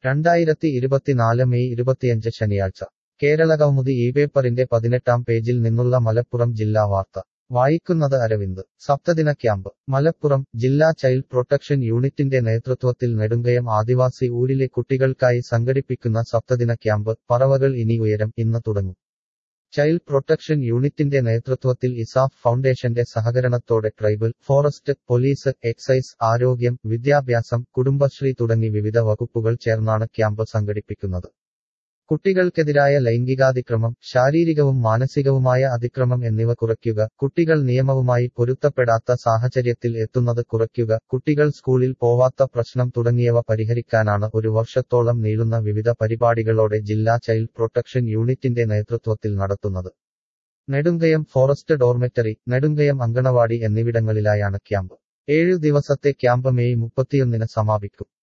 രണ്ടായിരത്തി ഇരുപത്തിനാല് മെയ് ഇരുപത്തിയഞ്ച് ശനിയാഴ്ച കേരളകൗമുദി ഈ പേപ്പറിന്റെ പതിനെട്ടാം പേജിൽ നിന്നുള്ള മലപ്പുറം ജില്ലാ വാർത്ത വായിക്കുന്നത് അരവിന്ദ് സപ്തദിന ക്യാമ്പ് മലപ്പുറം ജില്ലാ ചൈൽഡ് പ്രൊട്ടക്ഷൻ യൂണിറ്റിന്റെ നേതൃത്വത്തിൽ നെടുങ്കയം ആദിവാസി ഊരിലെ കുട്ടികൾക്കായി സംഘടിപ്പിക്കുന്ന സപ്തദിന ക്യാമ്പ് പറവകൾ ഇനി ഉയരം ഇന്ന് തുടങ്ങും ചൈൽഡ് പ്രൊട്ടക്ഷൻ യൂണിറ്റിന്റെ നേതൃത്വത്തിൽ ഇസാഫ് ഫൗണ്ടേഷന്റെ സഹകരണത്തോടെ ട്രൈബൽ ഫോറസ്റ്റ് പോലീസ് എക്സൈസ് ആരോഗ്യം വിദ്യാഭ്യാസം കുടുംബശ്രീ തുടങ്ങി വിവിധ വകുപ്പുകൾ ചേർന്നാണ് ക്യാമ്പ് സംഘടിപ്പിക്കുന്നത് കുട്ടികൾക്കെതിരായ ലൈംഗികാതിക്രമം ശാരീരികവും മാനസികവുമായ അതിക്രമം എന്നിവ കുറയ്ക്കുക കുട്ടികൾ നിയമവുമായി പൊരുത്തപ്പെടാത്ത സാഹചര്യത്തിൽ എത്തുന്നത് കുറയ്ക്കുക കുട്ടികൾ സ്കൂളിൽ പോവാത്ത പ്രശ്നം തുടങ്ങിയവ പരിഹരിക്കാനാണ് ഒരു വർഷത്തോളം നീളുന്ന വിവിധ പരിപാടികളോടെ ജില്ലാ ചൈൽഡ് പ്രൊട്ടക്ഷൻ യൂണിറ്റിന്റെ നേതൃത്വത്തിൽ നടത്തുന്നത് നെടുങ്കയം ഫോറസ്റ്റ് ഡോർമെറ്ററി നെടുങ്കയം അങ്കണവാടി എന്നിവിടങ്ങളിലായാണ് ക്യാമ്പ് ഏഴു ദിവസത്തെ ക്യാമ്പ് മെയ് മുപ്പത്തിയൊന്നിന് സമാപിക്കും